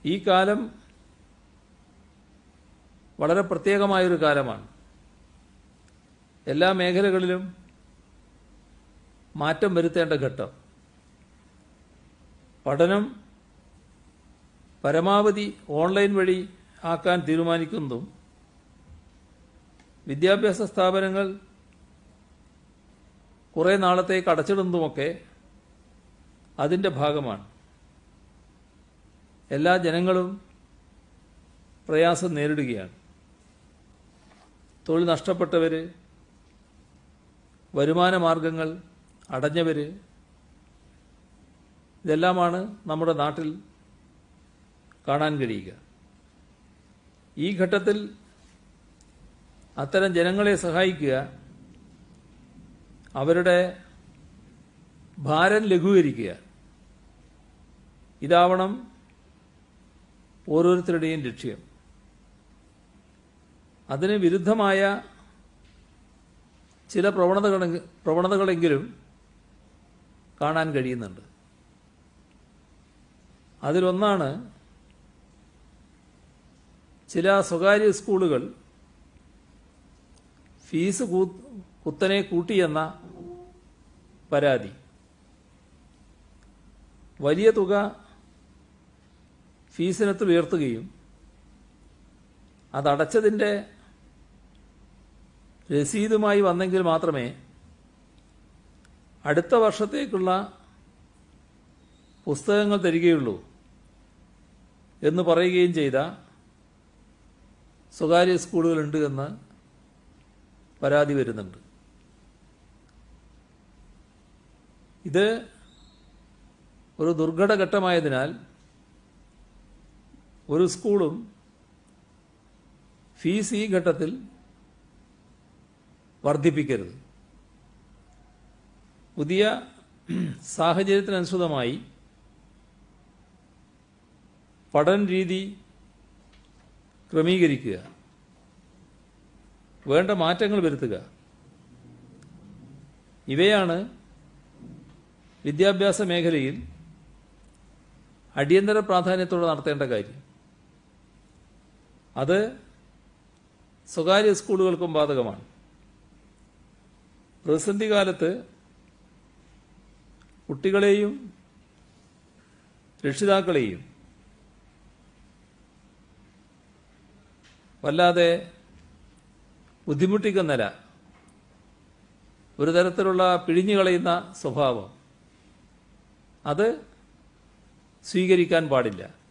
ഈ കാലം വളരെ പ്രത്യേകമായൊരു കാലമാണ് എല്ലാ മേഖലകളിലും മാറ്റം വരുത്തേണ്ട ഘട്ടം പഠനം പരമാവധി ഓൺലൈൻ വഴി ആക്കാൻ തീരുമാനിക്കുന്നതും വിദ്യാഭ്യാസ സ്ഥാപനങ്ങൾ കുറേ നാളത്തേക്ക് അടച്ചിടുന്നതുമൊക്കെ അതിൻ്റെ ഭാഗമാണ് എല്ലാ ജനങ്ങളും പ്രയാസം നേരിടുകയാണ് തൊഴിൽ നഷ്ടപ്പെട്ടവർ വരുമാന മാർഗങ്ങൾ അടഞ്ഞവർ ഇതെല്ലാമാണ് നമ്മുടെ നാട്ടിൽ കാണാൻ കഴിയുക ഈ ഘട്ടത്തിൽ അത്തരം ജനങ്ങളെ സഹായിക്കുക അവരുടെ ഭാരം ലഘൂകരിക്കുക ഇതാവണം ഓരോരുത്തരുടെയും ലക്ഷ്യം അതിന് വിരുദ്ധമായ ചില പ്രവണതകൾ പ്രവണതകളെങ്കിലും കാണാൻ കഴിയുന്നുണ്ട് അതിലൊന്നാണ് ചില സ്വകാര്യ സ്കൂളുകൾ ഫീസ് കൂ- കുത്തനെ കൂട്ടിയെന്ന പരാതി വലിയ തുക ഫീസിനത്തിൽ ഉയർത്തുകയും അതടച്ചതിൻ്റെ രസീതുമായി വന്നെങ്കിൽ മാത്രമേ അടുത്ത വർഷത്തേക്കുള്ള പുസ്തകങ്ങൾ തരികയുള്ളൂ എന്ന് പറയുകയും ചെയ്ത സ്വകാര്യ സ്കൂളുകളുണ്ട് എന്ന് പരാതി വരുന്നുണ്ട് ഇത് ഒരു ദുർഘടഘട്ടമായതിനാൽ ഒരു സ്കൂളും ഫീസ് ഈ ഘട്ടത്തിൽ വർദ്ധിപ്പിക്കരുത് പുതിയ സാഹചര്യത്തിനനുസൃതമായി പഠന രീതി ക്രമീകരിക്കുക വേണ്ട മാറ്റങ്ങൾ വരുത്തുക ഇവയാണ് വിദ്യാഭ്യാസ മേഖലയിൽ അടിയന്തര പ്രാധാന്യത്തോടെ നടത്തേണ്ട കാര്യം അത് സ്വകാര്യ സ്കൂളുകൾക്കും ബാധകമാണ് പ്രതിസന്ധി കാലത്ത് കുട്ടികളെയും രക്ഷിതാക്കളെയും വല്ലാതെ ബുദ്ധിമുട്ടിക്കുന്നല്ല ഒരു തരത്തിലുള്ള പിഴിഞ്ഞു കളയുന്ന സ്വഭാവം അത് സ്വീകരിക്കാൻ പാടില്ല